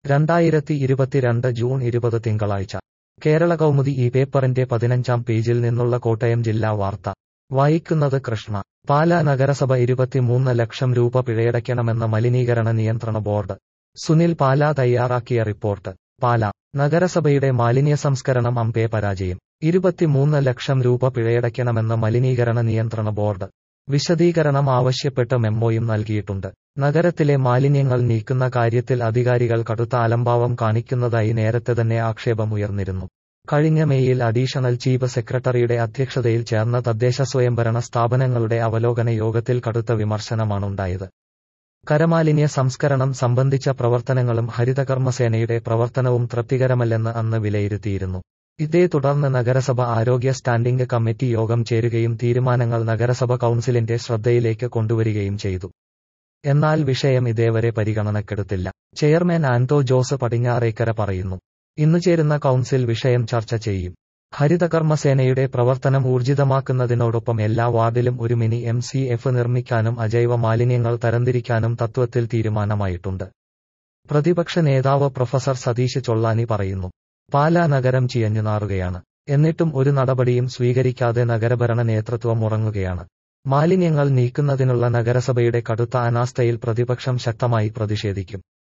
രണ്ടായിരത്തി ഇരുപത്തിരണ്ട് ജൂൺ ഇരുപത് തിങ്കളാഴ്ച കേരള കൗമുദി ഈ പേപ്പറിന്റെ പതിനഞ്ചാം പേജിൽ നിന്നുള്ള കോട്ടയം ജില്ലാ വാർത്ത വായിക്കുന്നത് കൃഷ്ണ പാലാ നഗരസഭ ഇരുപത്തിമൂന്ന് ലക്ഷം രൂപ പിഴയടയ്ക്കണമെന്ന മലിനീകരണ നിയന്ത്രണ ബോർഡ് സുനിൽ പാലാ തയ്യാറാക്കിയ റിപ്പോർട്ട് പാലാ നഗരസഭയുടെ മാലിന്യ സംസ്കരണം അമ്പേ പരാജയം ഇരുപത്തിമൂന്ന് ലക്ഷം രൂപ പിഴയടയ്ക്കണമെന്ന് മലിനീകരണ നിയന്ത്രണ ബോർഡ് വിശദീകരണം ആവശ്യപ്പെട്ട് മെമ്മോയും നൽകിയിട്ടുണ്ട് നഗരത്തിലെ മാലിന്യങ്ങൾ നീക്കുന്ന കാര്യത്തിൽ അധികാരികൾ കടുത്ത അലംഭാവം കാണിക്കുന്നതായി നേരത്തെ തന്നെ ആക്ഷേപം ഉയർന്നിരുന്നു കഴിഞ്ഞ മെയ്യിൽ അഡീഷണൽ ചീഫ് സെക്രട്ടറിയുടെ അധ്യക്ഷതയിൽ ചേർന്ന തദ്ദേശ സ്വയംഭരണ സ്ഥാപനങ്ങളുടെ അവലോകന യോഗത്തിൽ കടുത്ത വിമർശനമാണുണ്ടായത് കരമാലിന്യ സംസ്കരണം സംബന്ധിച്ച പ്രവർത്തനങ്ങളും ഹരിതകർമ്മസേനയുടെ പ്രവർത്തനവും തൃപ്തികരമല്ലെന്ന് അന്ന് വിലയിരുത്തിയിരുന്നു ഇതേ തുടർന്ന് നഗരസഭ ആരോഗ്യ സ്റ്റാൻഡിംഗ് കമ്മിറ്റി യോഗം ചേരുകയും തീരുമാനങ്ങൾ നഗരസഭ കൌൺസിലിന്റെ ശ്രദ്ധയിലേക്ക് കൊണ്ടുവരികയും ചെയ്തു എന്നാൽ വിഷയം ഇതേവരെ പരിഗണനക്കെടുത്തില്ല ചെയർമാൻ ആന്റോ ജോസ് പടിഞ്ഞാറേക്കര പറയുന്നു ഇന്ന് ചേരുന്ന കൌൺസിൽ വിഷയം ചർച്ച ചെയ്യും ഹരിതകർമ്മസേനയുടെ പ്രവർത്തനം ഊർജിതമാക്കുന്നതിനോടൊപ്പം എല്ലാ വാർഡിലും ഒരു മിനി എം സി എഫ് നിർമ്മിക്കാനും അജൈവ മാലിന്യങ്ങൾ തരംതിരിക്കാനും തത്വത്തിൽ തീരുമാനമായിട്ടുണ്ട് പ്രതിപക്ഷ നേതാവ് പ്രൊഫസർ സതീഷ് ചൊള്ളാനി പറയുന്നു പാലാ നഗരം ചിയഞ്ഞു നാറുകയാണ് എന്നിട്ടും ഒരു നടപടിയും സ്വീകരിക്കാതെ നഗരഭരണ നേതൃത്വം ഉറങ്ങുകയാണ് മാലിന്യങ്ങൾ നീക്കുന്നതിനുള്ള നഗരസഭയുടെ കടുത്ത അനാസ്ഥയിൽ പ്രതിപക്ഷം ശക്തമായി പ്രതിഷേധിക്കും